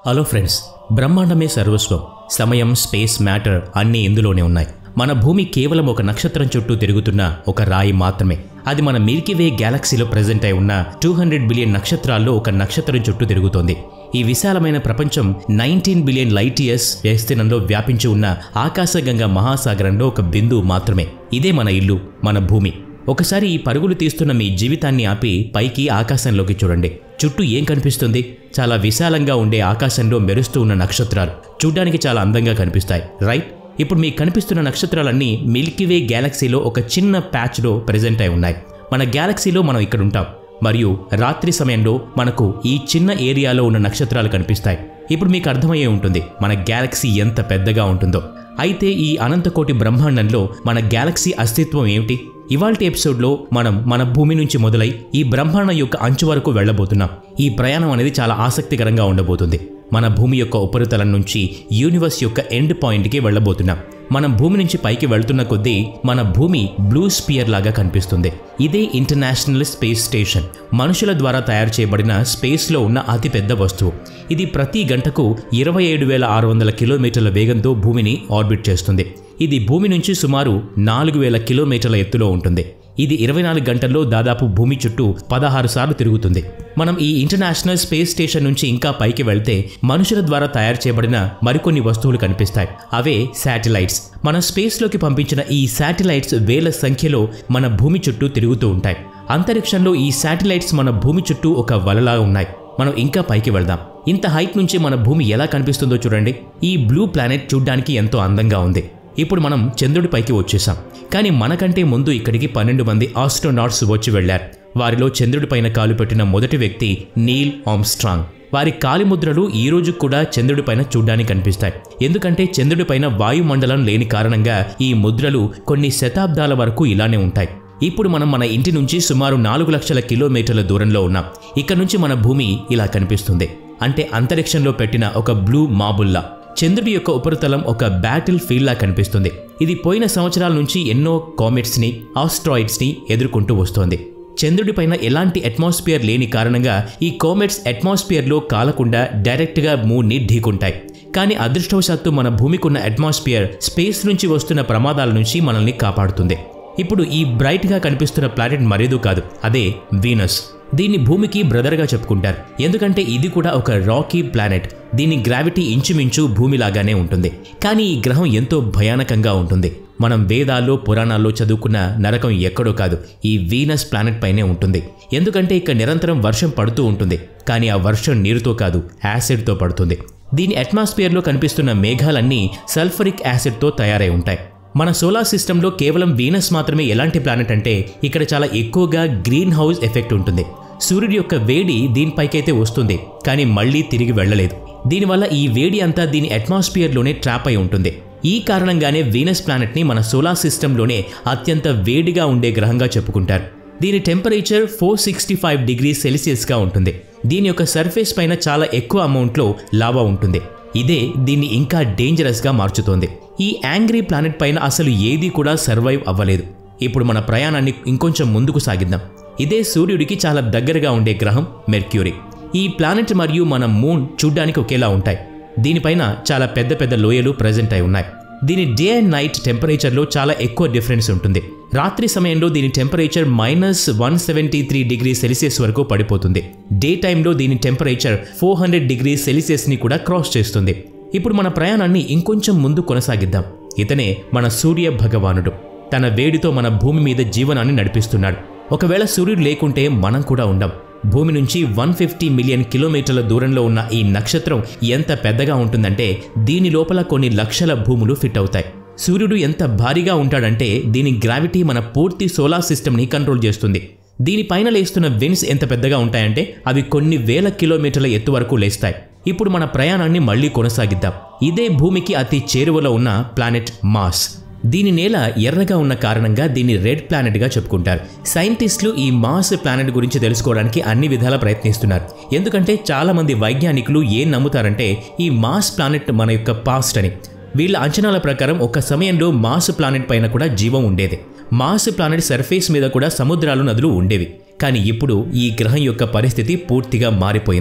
hello friends బ్రహ్మాండమే సర్వస్వం సమయం space matter అన్నీ ఇందులోనే ఉన్నాయి మన భూమి కేవలం ఒక నక్షత్రం చుట్టూ తిరుగుతున్న ఒక రాయి మాత్రమే అది మన మిల్కీవే గ్యాలక్సీలో ప్రజెంట్ అయి ఉన్న టూ హండ్రెడ్ బిలియన్ నక్షత్రాల్లో ఒక నక్షత్రం చుట్టూ తిరుగుతోంది ఈ విశాలమైన ప్రపంచం నైన్టీన్ బిలియన్ లైట్ ఇయర్స్ విస్తీర్ణంలో వ్యాపించి ఉన్న ఆకాశగంగా మహాసాగరంలో ఒక బిందువు మాత్రమే ఇదే మన ఇల్లు మన భూమి ఒకసారి ఈ పరుగులు తీస్తున్న మీ జీవితాన్ని ఆపి పైకి ఆకాశంలోకి చూడండి చుట్టూ ఏం కనిపిస్తుంది చాలా విశాలంగా ఉండే ఆకాశంలో మెరుస్తూ ఉన్న నక్షత్రాలు చూడ్డానికి చాలా అందంగా కనిపిస్తాయి రైట్ ఇప్పుడు మీకు కనిపిస్తున్న నక్షత్రాలన్నీ మిల్కీవే గ్యాలక్సీలో ఒక చిన్న ప్యాచ్లో ప్రెజెంట్ అయి ఉన్నాయి మన గ్యాలక్సీలో మనం ఇక్కడ ఉంటాం మరియు రాత్రి సమయంలో మనకు ఈ చిన్న ఏరియాలో ఉన్న నక్షత్రాలు కనిపిస్తాయి ఇప్పుడు మీకు అర్థమయ్యే ఉంటుంది మన గ్యాలక్సీ ఎంత పెద్దగా ఉంటుందో అయితే ఈ అనంతకోటి బ్రహ్మాండంలో మన గ్యాలక్సీ అస్తిత్వం ఏమిటి ఇవాల్టి ఎపిసోడ్లో మనం మన భూమి నుంచి మొదలై ఈ బ్రహ్మాండం యొక్క అంచు వరకు వెళ్ళబోతున్నాం ఈ ప్రయాణం అనేది చాలా ఆసక్తికరంగా ఉండబోతుంది మన భూమి యొక్క ఉపరితలం నుంచి యూనివర్స్ యొక్క ఎండ్ పాయింట్కి వెళ్ళబోతున్నాం మనం భూమి నుంచి పైకి వెళ్తున్న కొద్దీ మన భూమి బ్లూ స్పియర్ లాగా కనిపిస్తుంది ఇదే ఇంటర్నేషనల్ స్పేస్ స్టేషన్ మనుషుల ద్వారా తయారు చేయబడిన స్పేస్లో ఉన్న అతిపెద్ద వస్తువు ఇది ప్రతి గంటకు ఇరవై ఏడు వేల ఆరు వందల కిలోమీటర్ల వేగంతో భూమిని ఆర్బిట్ చేస్తుంది ఇది భూమి నుంచి సుమారు నాలుగు వేల కిలోమీటర్ల ఎత్తులో ఉంటుంది ఇది ఇరవై నాలుగు గంటల్లో దాదాపు భూమి చుట్టూ పదహారు సార్లు తిరుగుతుంది మనం ఈ ఇంటర్నేషనల్ స్పేస్ స్టేషన్ నుంచి ఇంకా పైకి వెళ్తే మనుషుల ద్వారా తయారు చేయబడిన మరికొన్ని వస్తువులు కనిపిస్తాయి అవే శాటిలైట్స్ మన స్పేస్లోకి పంపించిన ఈ శాటిలైట్స్ వేల సంఖ్యలో మన భూమి చుట్టూ తిరుగుతూ ఉంటాయి అంతరిక్షంలో ఈ శాటిలైట్స్ మన భూమి చుట్టూ ఒక వలలా ఉన్నాయి మనం ఇంకా పైకి వెళ్దాం ఇంత హైట్ నుంచి మన భూమి ఎలా కనిపిస్తుందో చూడండి ఈ బ్లూ ప్లానెట్ చూడ్డానికి ఎంతో అందంగా ఉంది ఇప్పుడు మనం చంద్రుడిపైకి వచ్చేసాం కానీ మనకంటే ముందు ఇక్కడికి పన్నెండు మంది ఆస్ట్రోనాట్స్ వచ్చి వెళ్లారు వారిలో చంద్రుడిపైన కాలు పెట్టిన మొదటి వ్యక్తి నీల్ ఆమ్స్ట్రాంగ్ వారి కాలిముద్రలు ఈ రోజు కూడా చంద్రుడిపైన చూడ్డానికి కనిపిస్తాయి ఎందుకంటే చంద్రుడిపైన వాయుమండలం లేని కారణంగా ఈ ముద్రలు కొన్ని శతాబ్దాల వరకు ఇలానే ఉంటాయి ఇప్పుడు మనం మన ఇంటి నుంచి సుమారు నాలుగు లక్షల కిలోమీటర్ల దూరంలో ఉన్నాం ఇక్కడ నుంచి మన భూమి ఇలా కనిపిస్తుంది అంటే అంతరిక్షంలో పెట్టిన ఒక బ్లూ మాబుల్లా చంద్రుడి యొక్క ఉపరితలం ఒక బ్యాటిల్ ఫీల్డ్లా కనిపిస్తుంది ఇది పోయిన సంవత్సరాల నుంచి ఎన్నో కామెట్స్ని ఆస్ట్రాయిడ్స్ని ఎదుర్కొంటూ వస్తోంది చంద్రుడిపైన ఎలాంటి అట్మాస్ఫియర్ లేని కారణంగా ఈ కోమెట్స్ అట్మాస్ఫియర్లో కాలకుండా డైరెక్ట్గా మూడ్ని ఢీకుంటాయి కానీ అదృష్టవశాత్తు మన భూమికున్న అట్మాస్ఫియర్ స్పేస్ నుంచి వస్తున్న ప్రమాదాల నుంచి మనల్ని కాపాడుతుంది ఇప్పుడు ఈ బ్రైట్గా కనిపిస్తున్న ప్లానెట్ మరేదో కాదు అదే వీనస్ దీన్ని భూమికి బ్రదర్గా చెప్పుకుంటారు ఎందుకంటే ఇది కూడా ఒక రాకీ ప్లానెట్ దీని గ్రావిటీ ఇంచుమించు భూమిలాగానే ఉంటుంది కానీ ఈ గ్రహం ఎంతో భయానకంగా ఉంటుంది మనం వేదాల్లో పురాణాల్లో చదువుకున్న నరకం ఎక్కడో కాదు ఈ వీనస్ ప్లానెట్ పైనే ఉంటుంది ఎందుకంటే ఇక్కడ నిరంతరం వర్షం పడుతూ ఉంటుంది కానీ ఆ వర్షం నీరుతో కాదు యాసిడ్తో పడుతుంది దీని అట్మాస్ఫియర్లో కనిపిస్తున్న మేఘాలన్నీ సల్ఫరిక్ యాసిడ్తో తయారై ఉంటాయి మన సోలార్ సిస్టంలో కేవలం వీనస్ మాత్రమే ఎలాంటి ప్లానెట్ అంటే ఇక్కడ చాలా ఎక్కువగా గ్రీన్ హౌస్ ఎఫెక్ట్ ఉంటుంది సూర్యుడి యొక్క వేడి దీనిపైకైతే వస్తుంది కానీ మళ్ళీ తిరిగి వెళ్ళలేదు దీనివల్ల ఈ వేడి అంతా దీని అట్మాస్ఫియర్లోనే ట్రాప్ అయి ఉంటుంది ఈ కారణంగానే వీనస్ ప్లానెట్ని మన సోలార్ సిస్టంలోనే అత్యంత వేడిగా ఉండే గ్రహంగా చెప్పుకుంటారు దీని temperature four sixty five degree సెల్సియస్గా ఉంటుంది దీని యొక్క సర్ఫేస్ పైన చాలా ఎక్కువ అమౌంట్లో లావా ఉంటుంది ఇదే దీన్ని ఇంకా డేంజరస్గా మార్చుతోంది ఈ యాంగ్రీ ప్లానెట్ పైన అసలు ఏది కూడా సర్వైవ్ అవ్వలేదు ఇప్పుడు మన ప్రయాణాన్ని ఇంకొంచెం ముందుకు సాగిద్దాం ఇదే సూర్యుడికి చాలా దగ్గరగా ఉండే గ్రహం మెర్క్యూరీ ఈ ప్లానెట్ మరియు మన మూన్ చూడ్డానికి ఒకేలా ఉంటాయి దీనిపైన చాలా పెద్ద పెద్ద లోయలు ప్రజెంట్ అయి ఉన్నాయి దీని డే అండ్ నైట్ టెంపరేచర్లో చాలా ఎక్కువ డిఫరెన్స్ ఉంటుంది రాత్రి సమయంలో దీని temperature minus one seventy three degree Celsius వరకు పడిపోతుంది డే టైంలో దీని టెంపరేచర్ ఫోర్ హండ్రెడ్ డిగ్రీ సెల్సియస్ని కూడా క్రాస్ చేస్తుంది ఇప్పుడు మన ప్రయాణాన్ని ఇంకొంచెం ముందు కొనసాగిద్దాం ఇతనే మన సూర్య భగవానుడు తన వేడితో మన భూమి మీద జీవనాన్ని నడిపిస్తున్నాడు ఒకవేళ సూర్యుడు లేకుంటే మనం కూడా ఉండం భూమి నుంచి వన్ ఫిఫ్టీ మిలియన్ కిలోమీటర్ల దూరంలో ఉన్న ఈ నక్షత్రం ఎంత పెద్దగా ఉంటుందంటే దీని లోపల కొన్ని లక్షల భూములు ఫిట్ అవుతాయి సూర్యుడు ఎంత భారీగా ఉంటాడంటే దీని గ్రావిటీ మన పూర్తి సోలార్ సిస్టమ్ని కంట్రోల్ చేస్తుంది దీనిపైన లేస్తున్న విన్స్ ఎంత పెద్దగా ఉంటాయంటే అవి కొన్ని వేల కిలోమీటర్ల ఎత్తు వరకు లేస్తాయి ఇప్పుడు మన ప్రయాణాన్ని మళ్ళీ కొనసాగిద్దాం ఇదే భూమికి అతి చేరువలో ఉన్న ప్లానెట్ మాస్ దీని నేల ఎర్రగా ఉన్న కారణంగా దీన్ని రెడ్ ప్లానెట్గా చెప్పుకుంటారు సైంటిస్టులు ఈ మాస్ ప్లానెట్ గురించి తెలుసుకోవడానికి అన్ని విధాలా ప్రయత్నిస్తున్నారు ఎందుకంటే చాలామంది వైజ్ఞానికులు ఏం నమ్ముతారంటే ఈ మాస్ ప్లానెట్ మన యొక్క పాస్ట్ అని వీళ్ళ అంచనాల ప్రకారం ఒక సమయంలో మాస్ ప్లానెట్ పైన కూడా జీవం ఉండేది మాస్ ప్లానెట్ సర్ఫేస్ మీద కూడా సముద్రాలు నదులు ఉండేవి కానీ ఇప్పుడు ఈ గ్రహం యొక్క పరిస్థితి పూర్తిగా మారిపోయింది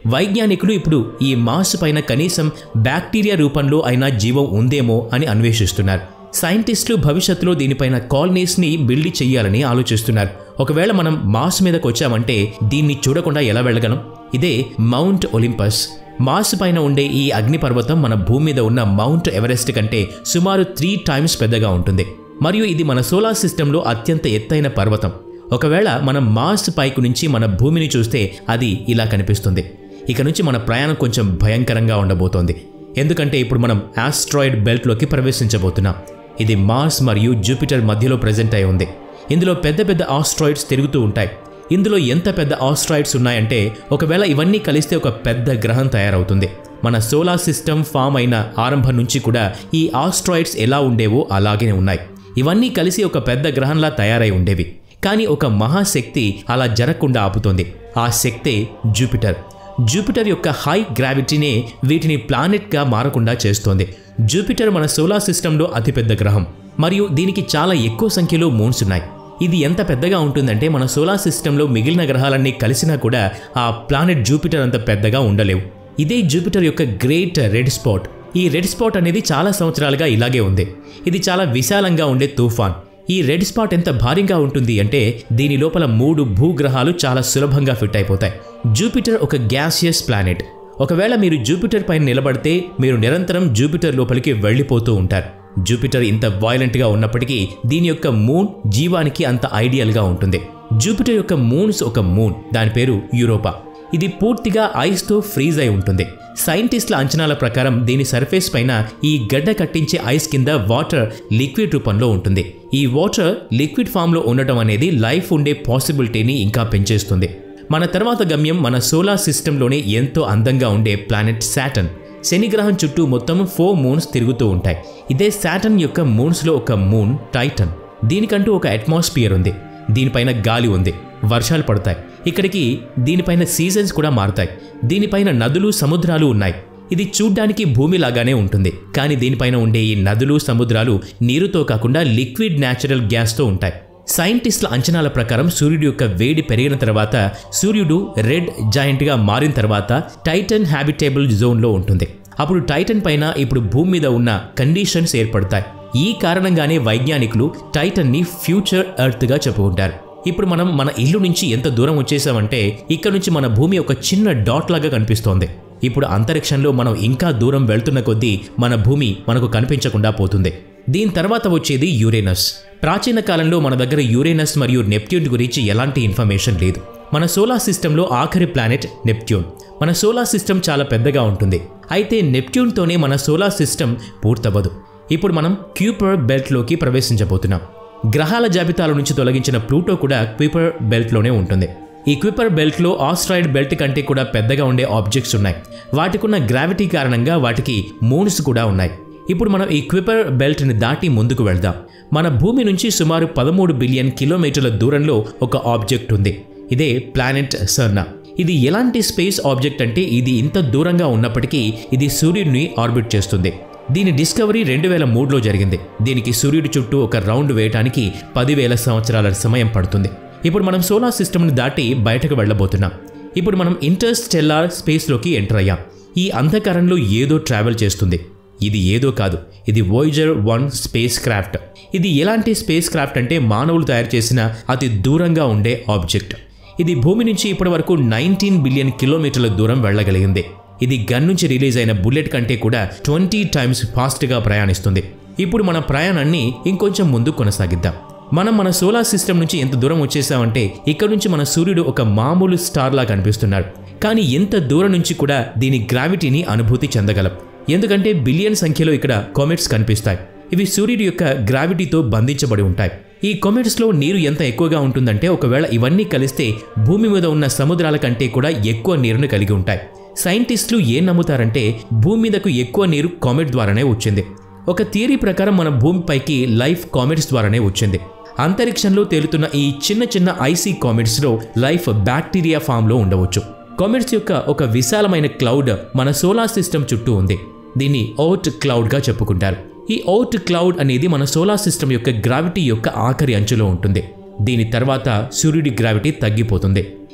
వైజ్ఞానికులు ఇప్పుడు ఈ మార్స్ పైన కనీసం బ్యాక్టీరియా రూపంలో అయినా జీవం ఉందేమో అని అన్వేషిస్తున్నారు సైంటిస్టులు భవిష్యత్తులో దీనిపైన కాలనీస్ని బిల్డ్ చేయాలని ఆలోచిస్తున్నారు ఒకవేళ మనం మార్స్ మీదకి వచ్చామంటే దీన్ని చూడకుండా ఎలా వెళ్ళగలం ఇదే మౌంట్ ఒలింపస్ మార్స్ పైన ఉండే ఈ అగ్నిపర్వతం మన భూమి మీద ఉన్న మౌంట్ ఎవరెస్ట్ కంటే సుమారు త్రీ టైమ్స్ పెద్దగా ఉంటుంది మరియు ఇది మన సోలార్ సిస్టంలో అత్యంత ఎత్తైన పర్వతం ఒకవేళ మనం మార్స్ పైకి నుంచి మన భూమిని చూస్తే అది ఇలా కనిపిస్తుంది ఇక నుంచి మన ప్రయాణం కొంచెం భయంకరంగా ఉండబోతోంది ఎందుకంటే ఇప్పుడు మనం ఆస్ట్రాయిడ్ బెల్ట్లోకి ప్రవేశించబోతున్నాం ఇది మార్స్ మరియు జూపిటర్ మధ్యలో ప్రజెంట్ అయి ఉంది ఇందులో పెద్ద పెద్ద ఆస్ట్రాయిడ్స్ తిరుగుతూ ఉంటాయి ఇందులో ఎంత పెద్ద ఆస్ట్రాయిడ్స్ ఉన్నాయంటే ఒకవేళ ఇవన్నీ కలిస్తే ఒక పెద్ద గ్రహం తయారవుతుంది మన సోలార్ సిస్టమ్ ఫామ్ అయిన ఆరంభం నుంచి కూడా ఈ ఆస్ట్రాయిడ్స్ ఎలా ఉండేవో అలాగే ఉన్నాయి ఇవన్నీ కలిసి ఒక పెద్ద గ్రహంలా తయారై ఉండేవి కానీ ఒక మహాశక్తి అలా జరగకుండా ఆపుతోంది ఆ శక్తే జూపిటర్ జూపిటర్ యొక్క హై గ్రావిటీనే వీటిని ప్లానెట్గా మారకుండా చేస్తోంది జూపిటర్ మన సోలార్ సిస్టంలో అతిపెద్ద గ్రహం మరియు దీనికి చాలా ఎక్కువ సంఖ్యలో మూన్స్ ఉన్నాయి ఇది ఎంత పెద్దగా ఉంటుందంటే మన సోలార్ సిస్టంలో మిగిలిన గ్రహాలన్నీ కలిసినా కూడా ఆ ప్లానెట్ జూపిటర్ అంత పెద్దగా ఉండలేవు ఇదే జూపిటర్ యొక్క గ్రేట్ రెడ్ స్పాట్ ఈ రెడ్ స్పాట్ అనేది చాలా సంవత్సరాలుగా ఇలాగే ఉంది ఇది చాలా విశాలంగా ఉండే తుఫాన్ ఈ రెడ్ స్పాట్ ఎంత భారీగా ఉంటుంది అంటే దీని లోపల మూడు భూగ్రహాలు చాలా సులభంగా ఫిట్ అయిపోతాయి జూపిటర్ ఒక గ్యాసియస్ ప్లానెట్ ఒకవేళ మీరు జూపిటర్ పైన నిలబడితే మీరు నిరంతరం జూపిటర్ లోపలికి వెళ్ళిపోతూ ఉంటారు జూపిటర్ ఇంత వైలెంట్గా ఉన్నప్పటికీ దీని యొక్క మూన్ జీవానికి అంత ఐడియల్గా ఉంటుంది జూపిటర్ యొక్క మూన్స్ ఒక మూన్ దాని పేరు యూరోపా ఇది పూర్తిగా ఐస్తో ఫ్రీజ్ అయి ఉంటుంది సైంటిస్టుల అంచనాల ప్రకారం దీని సర్ఫేస్ పైన ఈ గడ్డ కట్టించే ఐస్ కింద వాటర్ లిక్విడ్ రూపంలో ఉంటుంది ఈ వాటర్ లిక్విడ్ ఫామ్లో ఉండటం అనేది లైఫ్ ఉండే పాసిబిలిటీని ఇంకా పెంచేస్తుంది మన తర్వాత గమ్యం మన సోలార్ సిస్టంలోనే ఎంతో అందంగా ఉండే ప్లానెట్ శాటన్ శని గ్రహం చుట్టూ మొత్తం ఫోర్ మూన్స్ తిరుగుతూ ఉంటాయి ఇదే శాటన్ యొక్క మూన్స్లో ఒక మూన్ టైటన్ దీనికంటూ ఒక అట్మాస్ఫియర్ ఉంది దీనిపైన గాలి ఉంది వర్షాలు పడతాయి ఇక్కడికి దీనిపైన సీజన్స్ కూడా మారుతాయి దీనిపైన నదులు సముద్రాలు ఉన్నాయి ఇది చూడ్డానికి భూమిలాగానే ఉంటుంది కానీ దీనిపైన ఉండే ఈ నదులు సముద్రాలు నీరుతో కాకుండా లిక్విడ్ న్యాచురల్ గ్యాస్తో ఉంటాయి సైంటిస్టుల అంచనాల ప్రకారం సూర్యుడు యొక్క వేడి పెరిగిన తర్వాత సూర్యుడు రెడ్ జాయింట్గా మారిన తర్వాత టైటన్ హ్యాబిటేబుల్ జోన్లో ఉంటుంది అప్పుడు టైటన్ పైన ఇప్పుడు భూమి మీద ఉన్న కండిషన్స్ ఏర్పడతాయి ఈ కారణంగానే వైజ్ఞానికులు టైటన్ని ఫ్యూచర్ ఎర్త్గా చెప్పుకుంటారు ఇప్పుడు మనం మన ఇల్లు నుంచి ఎంత దూరం వచ్చేసామంటే ఇక్కడ నుంచి మన భూమి ఒక చిన్న డాట్ లాగా కనిపిస్తోంది ఇప్పుడు అంతరిక్షంలో మనం ఇంకా దూరం వెళ్తున్న కొద్దీ మన భూమి మనకు కనిపించకుండా పోతుంది దీని తర్వాత వచ్చేది యురేనస్ ప్రాచీన కాలంలో మన దగ్గర యురేనస్ మరియు నెప్ట్యూన్ గురించి ఎలాంటి ఇన్ఫర్మేషన్ లేదు మన సోలార్ సిస్టంలో ఆఖరి ప్లానెట్ నెప్ట్యూన్ మన సోలార్ సిస్టమ్ చాలా పెద్దగా ఉంటుంది అయితే నెప్ట్యూన్తోనే మన సోలార్ సిస్టమ్ పూర్తవ్వదు ఇప్పుడు మనం క్యూపర్ బెల్ట్లోకి ప్రవేశించబోతున్నాం గ్రహాల జాబితాల నుంచి తొలగించిన ప్లూటో కూడా క్విపర్ బెల్ట్లోనే ఉంటుంది ఈ క్విపర్ బెల్ట్లో ఆస్ట్రాయిడ్ బెల్ట్ కంటే కూడా పెద్దగా ఉండే ఆబ్జెక్ట్స్ ఉన్నాయి వాటికున్న గ్రావిటీ కారణంగా వాటికి మూన్స్ కూడా ఉన్నాయి ఇప్పుడు మనం ఈ క్విపర్ బెల్ట్ని దాటి ముందుకు వెళ్దాం మన భూమి నుంచి సుమారు పదమూడు బిలియన్ కిలోమీటర్ల దూరంలో ఒక ఆబ్జెక్ట్ ఉంది ఇదే ప్లానెట్ సర్నా ఇది ఎలాంటి స్పేస్ ఆబ్జెక్ట్ అంటే ఇది ఇంత దూరంగా ఉన్నప్పటికీ ఇది సూర్యుడిని ఆర్బిట్ చేస్తుంది దీని డిస్కవరీ రెండు వేల మూడులో జరిగింది దీనికి సూర్యుడి చుట్టూ ఒక రౌండ్ వేయటానికి పదివేల సంవత్సరాల సమయం పడుతుంది ఇప్పుడు మనం సోలార్ సిస్టమ్ని దాటి బయటకు వెళ్ళబోతున్నాం ఇప్పుడు మనం ఇంటర్స్టెల్లార్ స్పేస్లోకి ఎంటర్ అయ్యాం ఈ అంధకారంలో ఏదో ట్రావెల్ చేస్తుంది ఇది ఏదో కాదు ఇది వోయిజర్ వన్ స్పేస్ క్రాఫ్ట్ ఇది ఎలాంటి స్పేస్ క్రాఫ్ట్ అంటే మానవులు తయారు చేసిన అతి దూరంగా ఉండే ఆబ్జెక్ట్ ఇది భూమి నుంచి ఇప్పటి వరకు నైన్టీన్ బిలియన్ కిలోమీటర్ల దూరం వెళ్ళగలిగింది ఇది గన్ నుంచి రిలీజ్ అయిన బుల్లెట్ కంటే కూడా ట్వంటీ టైమ్స్ ఫాస్ట్గా ప్రయాణిస్తుంది ఇప్పుడు మన ప్రయాణాన్ని ఇంకొంచెం ముందు కొనసాగిద్దాం మనం మన సోలార్ సిస్టమ్ నుంచి ఎంత దూరం వచ్చేసామంటే ఇక్కడ నుంచి మన సూర్యుడు ఒక మామూలు స్టార్లా కనిపిస్తున్నాడు కానీ ఎంత దూరం నుంచి కూడా దీని గ్రావిటీని అనుభూతి చెందగలం ఎందుకంటే బిలియన్ సంఖ్యలో ఇక్కడ కామెట్స్ కనిపిస్తాయి ఇవి సూర్యుడి యొక్క గ్రావిటీతో బంధించబడి ఉంటాయి ఈ కొమెట్స్లో నీరు ఎంత ఎక్కువగా ఉంటుందంటే ఒకవేళ ఇవన్నీ కలిస్తే భూమి మీద ఉన్న సముద్రాల కంటే కూడా ఎక్కువ నీరును కలిగి ఉంటాయి సైంటిస్టులు ఏం నమ్ముతారంటే భూమి మీదకు ఎక్కువ నీరు కామెట్ ద్వారానే వచ్చింది ఒక థియరీ ప్రకారం మన భూమిపైకి లైఫ్ కామెట్స్ ద్వారానే వచ్చింది అంతరిక్షంలో తేలుతున్న ఈ చిన్న చిన్న ఐసీ కామెట్స్లో లైఫ్ బ్యాక్టీరియా ఫామ్లో ఉండవచ్చు కామెట్స్ యొక్క ఒక విశాలమైన క్లౌడ్ మన సోలార్ సిస్టమ్ చుట్టూ ఉంది దీన్ని ఓట్ క్లౌడ్గా చెప్పుకుంటారు ఈ ఓట్ క్లౌడ్ అనేది మన సోలార్ సిస్టమ్ యొక్క గ్రావిటీ యొక్క ఆఖరి అంచులో ఉంటుంది దీని తర్వాత సూర్యుడి గ్రావిటీ తగ్గిపోతుంది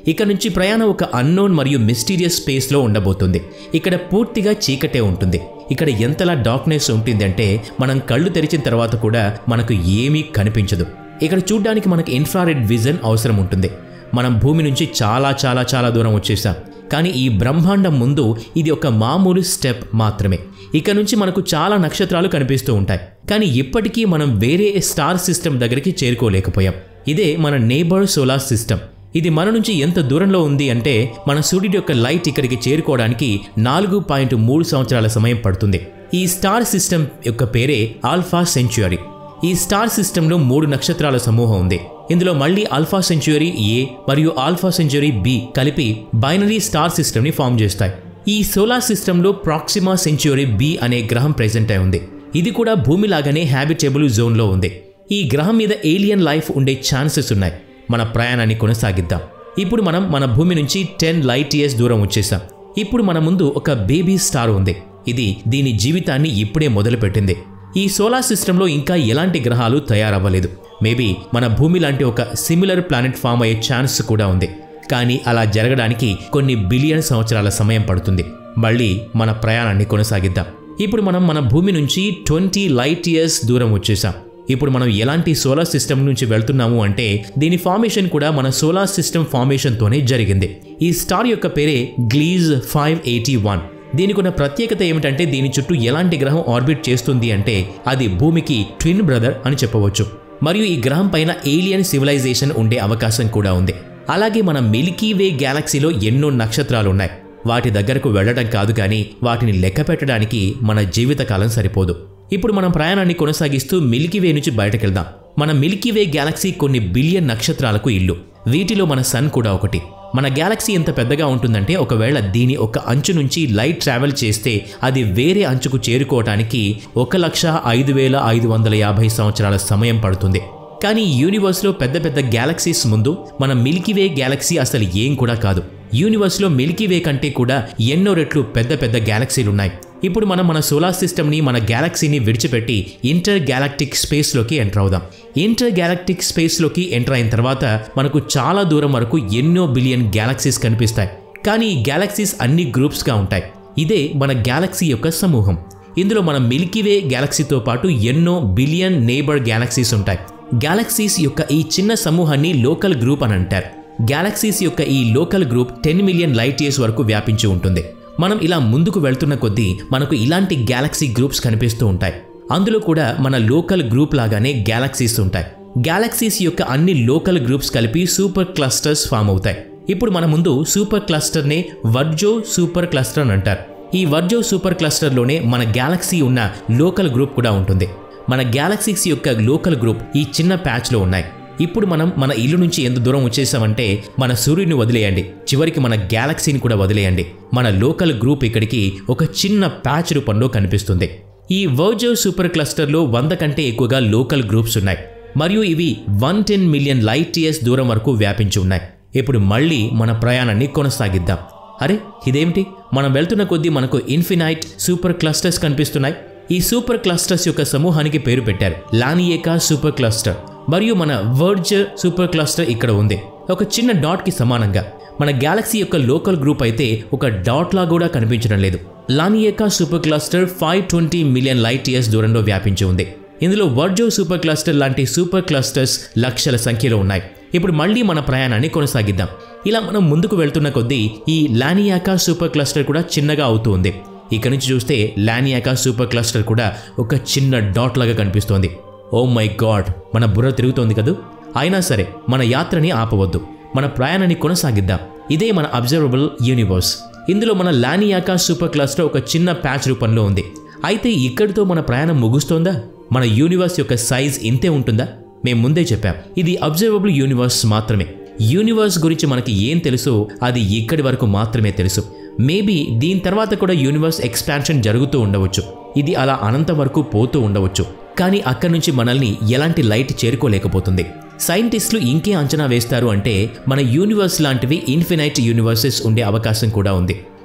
ఇక నుంచి ప్రయాణం ఒక అన్నోన్ మరియు మిస్టీరియస్ స్పేస్లో ఉండబోతుంది ఇక్కడ పూర్తిగా చీకటే ఉంటుంది ఇక్కడ ఎంతలా డార్క్నెస్ ఉంటుందంటే మనం కళ్ళు తెరిచిన తర్వాత కూడా మనకు ఏమీ కనిపించదు ఇక్కడ చూడ్డానికి మనకు ఇన్ఫ్రారెడ్ విజన్ అవసరం ఉంటుంది మనం భూమి నుంచి చాలా చాలా చాలా దూరం వచ్చేసాం కానీ ఈ బ్రహ్మాండం ముందు ఇది ఒక మామూలు స్టెప్ మాత్రమే ఇక నుంచి మనకు చాలా నక్షత్రాలు కనిపిస్తూ ఉంటాయి కానీ ఇప్పటికీ మనం వేరే స్టార్ సిస్టమ్ దగ్గరికి చేరుకోలేకపోయాం ఇదే మన నేబర్ సోలార్ సిస్టమ్ ఇది మన నుంచి ఎంత దూరంలో ఉంది అంటే మన సూర్యుడి యొక్క లైట్ ఇక్కడికి చేరుకోవడానికి నాలుగు పాయింట్ మూడు సంవత్సరాల సమయం పడుతుంది ఈ స్టార్ సిస్టమ్ యొక్క పేరే ఆల్ఫా సెంచురీ ఈ స్టార్ సిస్టంలో మూడు నక్షత్రాల సమూహం ఉంది ఇందులో మళ్ళీ ఆల్ఫా సెంచురీ ఏ మరియు ఆల్ఫా సెంచురీ బి కలిపి బైనరీ స్టార్ సిస్టమ్ని ఫామ్ చేస్తాయి ఈ సోలార్ సిస్టంలో ప్రాక్సిమా సెంచురీ బి అనే గ్రహం ప్రెజెంట్ అయి ఉంది ఇది కూడా భూమిలాగానే హ్యాబిటబుల్ జోన్లో ఉంది ఈ గ్రహం మీద ఏలియన్ లైఫ్ ఉండే ఛాన్సెస్ ఉన్నాయి మన ప్రయాణాన్ని కొనసాగిద్దాం ఇప్పుడు మనం మన భూమి నుంచి టెన్ లైట్ ఇయర్స్ దూరం వచ్చేసాం ఇప్పుడు మన ముందు ఒక బేబీ స్టార్ ఉంది ఇది దీని జీవితాన్ని ఇప్పుడే మొదలుపెట్టింది ఈ సోలార్ సిస్టంలో ఇంకా ఎలాంటి గ్రహాలు తయారవ్వలేదు మేబీ మన భూమి లాంటి ఒక సిమిలర్ ప్లానెట్ ఫామ్ అయ్యే ఛాన్స్ కూడా ఉంది కానీ అలా జరగడానికి కొన్ని బిలియన్ సంవత్సరాల సమయం పడుతుంది మళ్ళీ మన ప్రయాణాన్ని కొనసాగిద్దాం ఇప్పుడు మనం మన భూమి నుంచి ట్వంటీ లైట్ ఇయర్స్ దూరం వచ్చేసాం ఇప్పుడు మనం ఎలాంటి సోలార్ సిస్టమ్ నుంచి వెళ్తున్నాము అంటే దీని ఫార్మేషన్ కూడా మన సోలార్ సిస్టమ్ ఫార్మేషన్తోనే జరిగింది ఈ స్టార్ యొక్క పేరే గ్లీజ్ ఫైవ్ ఎయిటీ వన్ దీనికి ఉన్న ప్రత్యేకత ఏమిటంటే దీని చుట్టూ ఎలాంటి గ్రహం ఆర్బిట్ చేస్తుంది అంటే అది భూమికి ట్విన్ బ్రదర్ అని చెప్పవచ్చు మరియు ఈ గ్రహం పైన ఏలియన్ సివిలైజేషన్ ఉండే అవకాశం కూడా ఉంది అలాగే మన మిల్కీ వే గ్యాలక్సీలో ఎన్నో నక్షత్రాలు ఉన్నాయి వాటి దగ్గరకు వెళ్ళడం కాదు కానీ వాటిని లెక్క పెట్టడానికి మన జీవితకాలం సరిపోదు ఇప్పుడు మనం ప్రయాణాన్ని కొనసాగిస్తూ మిల్కీవే నుంచి బయటకెళ్దాం మన మిల్కీవే గ్యాలక్సీ కొన్ని బిలియన్ నక్షత్రాలకు ఇల్లు వీటిలో మన సన్ కూడా ఒకటి మన గ్యాలక్సీ ఎంత పెద్దగా ఉంటుందంటే ఒకవేళ దీని ఒక అంచు నుంచి లైట్ ట్రావెల్ చేస్తే అది వేరే అంచుకు చేరుకోవటానికి ఒక లక్ష ఐదు వేల ఐదు వందల యాభై సంవత్సరాల సమయం పడుతుంది కానీ ఈ యూనివర్స్లో పెద్ద పెద్ద గ్యాలక్సీస్ ముందు మన మిల్కీవే గ్యాలక్సీ అసలు ఏం కూడా కాదు యూనివర్స్లో మిల్కీవే కంటే కూడా ఎన్నో రెట్లు పెద్ద పెద్ద గ్యాలక్సీలు ఉన్నాయి ఇప్పుడు మనం మన సోలార్ సిస్టమ్ని మన గ్యాలక్సీని విడిచిపెట్టి ఇంటర్ గ్యాలక్టిక్ స్పేస్లోకి ఎంటర్ అవుదాం ఇంటర్ గ్యాలక్టిక్ స్పేస్లోకి ఎంటర్ అయిన తర్వాత మనకు చాలా దూరం వరకు ఎన్నో బిలియన్ గ్యాలక్సీస్ కనిపిస్తాయి కానీ ఈ గ్యాలక్సీస్ అన్ని గ్రూప్స్గా ఉంటాయి ఇదే మన గ్యాలక్సీ యొక్క సమూహం ఇందులో మన మిల్కీవే గ్యాలక్సీతో పాటు ఎన్నో బిలియన్ నేబర్ గ్యాలక్సీస్ ఉంటాయి గ్యాలక్సీస్ యొక్క ఈ చిన్న సమూహాన్ని లోకల్ గ్రూప్ అని అంటారు గ్యాలక్సీస్ యొక్క ఈ local group ten million light years వరకు వ్యాపించి ఉంటుంది మనం ఇలా ముందుకు వెళ్తున్న కొద్దీ మనకు ఇలాంటి గ్యాలక్సీ గ్రూప్స్ కనిపిస్తూ ఉంటాయి అందులో కూడా మన లోకల్ గ్రూప్ లాగానే గ్యాలక్సీస్ ఉంటాయి గ్యాలక్సీస్ యొక్క అన్ని లోకల్ గ్రూప్స్ కలిపి సూపర్ క్లస్టర్స్ ఫామ్ అవుతాయి ఇప్పుడు మన ముందు సూపర్ క్లస్టర్నే వర్జో సూపర్ క్లస్టర్ అని అంటారు ఈ వర్జో సూపర్ క్లస్టర్లోనే మన గ్యాలక్సీ ఉన్న లోకల్ గ్రూప్ కూడా ఉంటుంది మన గ్యాలక్సీస్ యొక్క లోకల్ గ్రూప్ ఈ చిన్న ప్యాచ్లో ఉన్నాయి ఇప్పుడు మనం మన ఇల్లు నుంచి ఎంత దూరం వచ్చేసామంటే మన సూర్యుని వదిలేయండి చివరికి మన గ్యాలక్సీని కూడా వదిలేయండి మన లోకల్ గ్రూప్ ఇక్కడికి ఒక చిన్న ప్యాచ్ రూపంలో కనిపిస్తుంది ఈ వర్జో సూపర్ క్లస్టర్లో వంద కంటే ఎక్కువగా లోకల్ గ్రూప్స్ ఉన్నాయి మరియు ఇవి one ten million light years దూరం వరకు వ్యాపించి ఉన్నాయి ఇప్పుడు మళ్ళీ మన ప్రయాణాన్ని కొనసాగిద్దాం అరే ఇదేమిటి మనం వెళ్తున్న కొద్దీ మనకు ఇన్ఫినైట్ సూపర్ క్లస్టర్స్ కనిపిస్తున్నాయి ఈ సూపర్ క్లస్టర్స్ యొక్క సమూహానికి పేరు పెట్టారు లానియేకా సూపర్ క్లస్టర్ మరియు మన వర్జర్ సూపర్ క్లస్టర్ ఇక్కడ ఉంది ఒక చిన్న డాట్కి సమానంగా మన గ్యాలక్సీ యొక్క లోకల్ గ్రూప్ అయితే ఒక డాట్ లా కూడా కనిపించడం లేదు Laniakea supercluster five twenty million light years దూరంలో వ్యాపించి ఉంది ఇందులో వర్జో సూపర్ క్లస్టర్ లాంటి సూపర్ క్లస్టర్స్ లక్షల సంఖ్యలో ఉన్నాయి ఇప్పుడు మళ్ళీ మన ప్రయాణాన్ని కొనసాగిద్దాం ఇలా మనం ముందుకు వెళ్తున్న కొద్దీ ఈ లానియాకా సూపర్ క్లస్టర్ కూడా చిన్నగా అవుతూ ఉంది ఇక నుంచి చూస్తే లానియాకా సూపర్ క్లస్టర్ కూడా ఒక చిన్న డాట్ లాగా కనిపిస్తోంది ఓ మై గాడ్ మన బుర్ర తిరుగుతోంది కదూ అయినా సరే మన యాత్రని ఆపవద్దు మన ప్రయాణాన్ని కొనసాగిద్దాం ఇదే మన అబ్జర్వబుల్ యూనివర్స్ ఇందులో మన లానియాకా సూపర్ క్లస్టర్ ఒక చిన్న ప్యాచ్ రూపంలో ఉంది అయితే ఇక్కడితో మన ప్రయాణం ముగుస్తోందా మన యూనివర్స్ యొక్క సైజ్ ఇంతే ఉంటుందా మేము ముందే చెప్పాం ఇది అబ్జర్వబుల్ యూనివర్స్ మాత్రమే యూనివర్స్ గురించి మనకి ఏం తెలుసో అది ఇక్కడి వరకు మాత్రమే తెలుసు మేబీ దీని తర్వాత కూడా యూనివర్స్ ఎక్స్పాన్షన్ జరుగుతూ ఉండవచ్చు ఇది అలా అనంతం వరకు పోతూ ఉండవచ్చు కానీ అక్కడి నుంచి మనల్ని ఎలాంటి లైట్ చేరుకోలేకపోతుంది సైంటిస్టులు ఇంకే అంచనా వేస్తారు అంటే మన యూనివర్స్ లాంటివి ఇన్ఫినైట్ యూనివర్సెస్ ఉండే అవకాశం కూడా ఉంది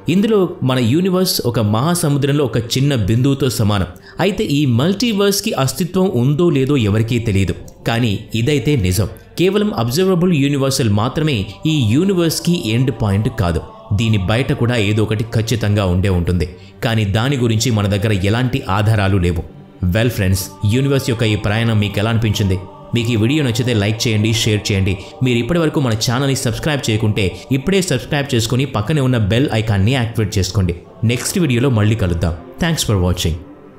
ఇందులో మన యూనివర్స్ ఒక మహాసముద్రంలో ఒక చిన్న బిందువుతో సమానం అయితే ఈ మల్టీవర్స్కి అస్తిత్వం ఉందో లేదో ఎవరికీ తెలియదు కానీ ఇదైతే నిజం కేవలం అబ్జర్వబుల్ యూనివర్సల్ మాత్రమే ఈ యూనివర్స్కి ఎండ్ పాయింట్ కాదు దీని బయట కూడా ఏదో ఒకటి ఖచ్చితంగా ఉండే ఉంటుంది కానీ దాని గురించి మన దగ్గర ఎలాంటి ఆధారాలు లేవు వెల్ ఫ్రెండ్స్ యూనివర్స్ యొక్క ఈ ప్రయాణం మీకు ఎలా అనిపించింది మీకు ఈ వీడియో నచ్చితే లైక్ చేయండి షేర్ చేయండి మీరు ఇప్పటివరకు మన ఛానల్ని సబ్స్క్రైబ్ చేయకుంటే ఇప్పుడే సబ్స్క్రైబ్ చేసుకుని పక్కనే ఉన్న బెల్ ఐకాన్ని యాక్టివేట్ చేసుకోండి నెక్స్ట్ వీడియోలో మళ్ళీ కలుద్దాం థ్యాంక్స్ ఫర్ వాచింగ్